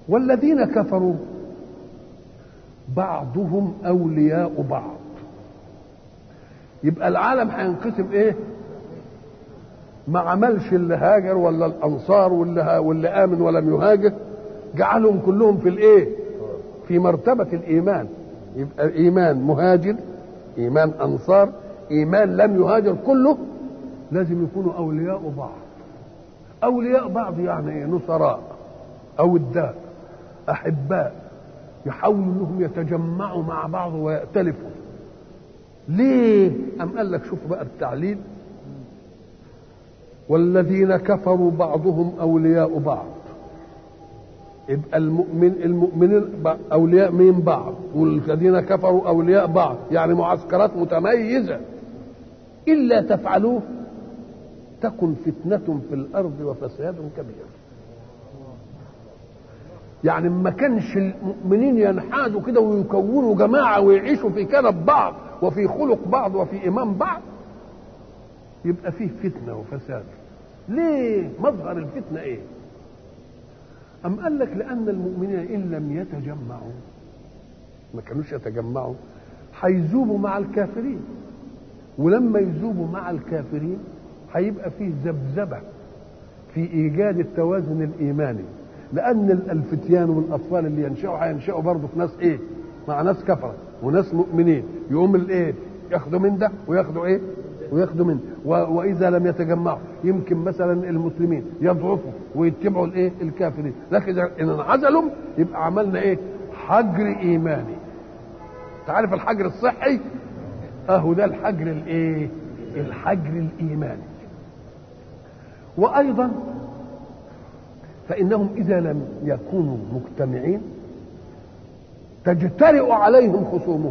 والذين كفروا بعضهم اولياء بعض يبقى العالم هينقسم ايه ما عملش اللي هاجر ولا الانصار واللي ها واللي امن ولم يهاجر جعلهم كلهم في الايه في مرتبه الايمان يبقى ايمان مهاجر ايمان انصار ايمان لم يهاجر كله لازم يكونوا اولياء بعض اولياء بعض يعني ايه نصراء اوداء احباء يحاولوا انهم يتجمعوا مع بعض ويأتلفوا ليه ام قال لك شوفوا بقى التعليل والذين كفروا بعضهم اولياء بعض يبقى المؤمن المؤمنين اولياء من بعض والذين كفروا اولياء بعض يعني معسكرات متميزه الا تفعلوه تكن فتنه في الارض وفساد كبير يعني ما كانش المؤمنين ينحازوا كده ويكونوا جماعه ويعيشوا في كنب بعض وفي خلق بعض وفي ايمان بعض يبقى فيه فتنه وفساد ليه مظهر الفتنه ايه أم قال لك لأن المؤمنين إن لم يتجمعوا ما كانوش يتجمعوا هيذوبوا مع الكافرين ولما يذوبوا مع الكافرين هيبقى فيه ذبذبة في إيجاد التوازن الإيماني لأن الفتيان والأطفال اللي ينشأوا هينشأوا برضه في ناس إيه؟ مع ناس كفرة وناس مؤمنين يقوم الإيه؟ ياخدوا من ده وياخدوا إيه؟ وياخدوا منه واذا لم يتجمعوا يمكن مثلا المسلمين يضعفوا ويتبعوا الايه الكافرين لكن ان انعزلوا يبقى عملنا ايه حجر ايماني تعرف الحجر الصحي اهو ده الحجر الايه الحجر الايماني وايضا فانهم اذا لم يكونوا مجتمعين تجترئ عليهم خصومهم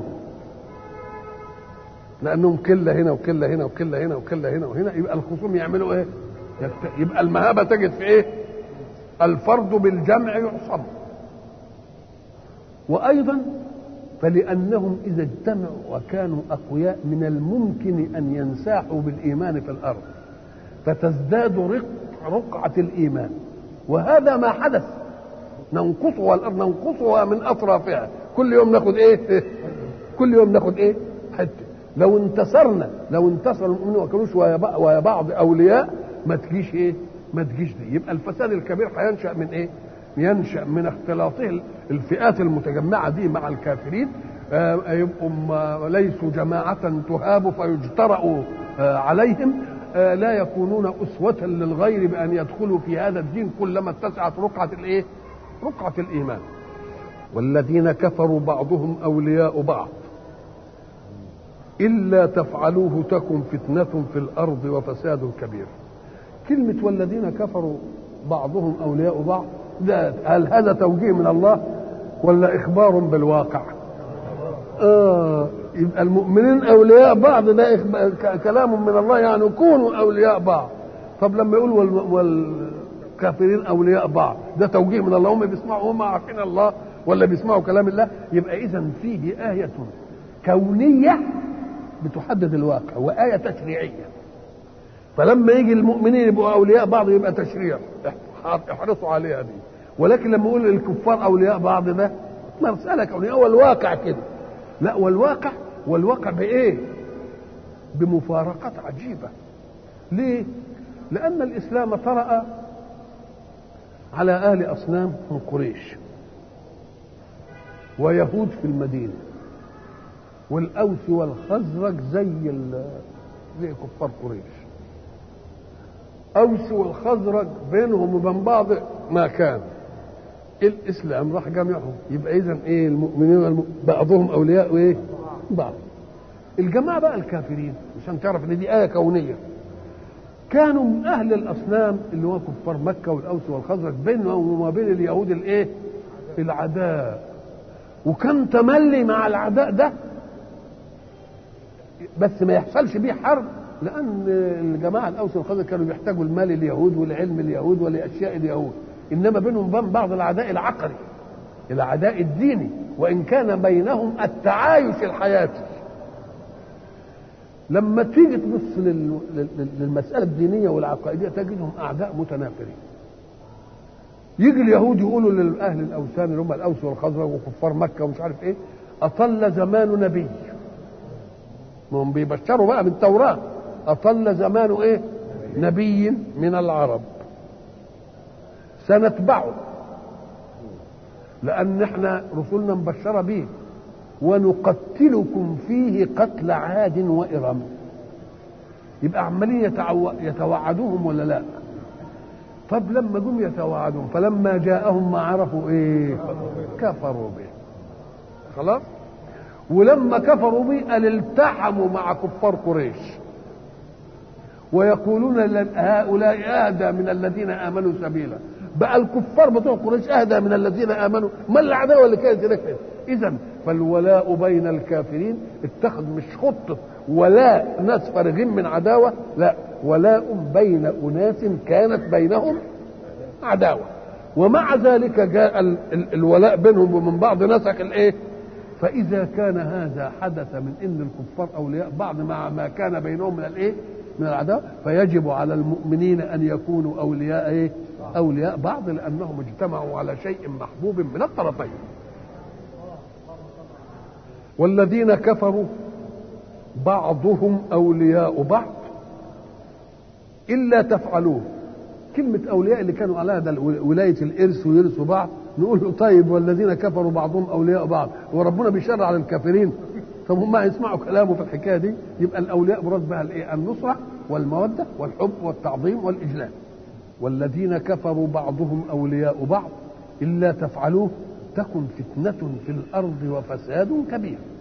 لانهم كله هنا وكله هنا وكله هنا وكله هنا وهنا يبقى الخصوم يعملوا ايه؟ يبقى المهابه تجد في ايه؟ الفرد بالجمع يعصم وايضا فلانهم اذا اجتمعوا وكانوا اقوياء من الممكن ان ينساحوا بالايمان في الارض فتزداد رق رقعه الايمان وهذا ما حدث ننقصها الارض ننقصها من اطرافها كل يوم ناخد ايه؟ كل يوم ناخد ايه؟ حته لو انتصرنا لو انتصر المؤمنين وما كانوش ويا بعض اولياء ما تجيش ايه؟ ما تجيش دي يبقى الفساد الكبير هينشا من ايه؟ ينشا من اختلاطه الفئات المتجمعه دي مع الكافرين آه يبقوا ليسوا جماعة تهاب فيجترأ آه عليهم آه لا يكونون أسوة للغير بأن يدخلوا في هذا الدين كلما اتسعت رقعة الإيه؟ رقعة الإيمان والذين كفروا بعضهم أولياء بعض إلا تفعلوه تكن فتنة في الأرض وفساد كبير كلمة والذين كفروا بعضهم أولياء بعض ده هل هذا توجيه من الله ولا إخبار بالواقع آه يبقى المؤمنين أولياء بعض ده كلام من الله يعني كونوا أولياء بعض طب لما يقول وال والكافرين أولياء بعض ده توجيه من الله هم بيسمعوا هم عارفين الله ولا بيسمعوا كلام الله يبقى إذا فيه آية كونية بتحدد الواقع وآية تشريعية فلما يجي المؤمنين يبقوا أولياء بعض يبقى تشريع احرصوا عليها دي ولكن لما يقول الكفار أولياء بعض ده مسألة كونية هو الواقع كده لا والواقع والواقع بإيه؟ بمفارقات عجيبة ليه؟ لأن الإسلام طرأ على أهل أصنام من قريش ويهود في المدينه والاوس والخزرج زي زي كفار قريش اوس والخزرج بينهم وبين بعض ما كان الاسلام راح جامعهم يبقى اذا ايه المؤمنين والم... بعضهم اولياء ايه بعض الجماعه بقى الكافرين عشان تعرف ان دي ايه كونيه كانوا من اهل الاصنام اللي هو كفار مكه والاوس والخزرج بينهم وما بين اليهود الايه العداء وكان تملي مع العداء ده بس ما يحصلش بيه حرب لان الجماعه الاوس والخزرج كانوا بيحتاجوا المال اليهود والعلم اليهود ولاشياء اليهود انما بينهم بين بعض العداء العقلي العداء الديني وان كان بينهم التعايش الحياتي لما تيجي تبص للمساله الدينيه والعقائديه تجدهم اعداء متنافرين يجي اليهود يقولوا للاهل الاوثان اللي هم الاوس والخزرج وكفار مكه ومش عارف ايه اطل زمان نبي ما هم بيبشروا بقى بالتوراه اطل زمان ايه نبي من العرب سنتبعه لان احنا رسلنا مبشره به ونقتلكم فيه قتل عاد وإرم يبقى عمالين يتعو... يتوعدوهم ولا لا طب لما جم يتوعدون فلما جاءهم ما عرفوا ايه كفروا به خلاص ولما كفروا به قال التحموا مع كفار قريش ويقولون هؤلاء اهدى من الذين امنوا سبيلا بقى الكفار بتوع قريش اهدى من الذين امنوا ما العداوه اللي كانت هناك اذا فالولاء بين الكافرين اتخذ مش خطه ولاء ناس فارغين من عداوه لا ولاء بين اناس كانت بينهم عداوه ومع ذلك جاء ال ال الولاء بينهم ومن بعض نسك الايه فاذا كان هذا حدث من ان الكفار اولياء بعض مع ما كان بينهم من الايه من العداوه فيجب على المؤمنين ان يكونوا اولياء ايه اولياء بعض لانهم اجتمعوا على شيء محبوب من الطرفين والذين كفروا بعضهم اولياء بعض الا تفعلوه كلمة أولياء اللي كانوا عليها ده ولاية الإرث ويرثوا بعض نقول له طيب والذين كفروا بعضهم أولياء بعض وربنا بيشرع على الكافرين طب هم هيسمعوا كلامه في الحكاية دي يبقى الأولياء مراد بها الإيه؟ النصرة والمودة والحب والتعظيم والإجلال والذين كفروا بعضهم أولياء بعض إلا تفعلوه تكن فتنة في الأرض وفساد كبير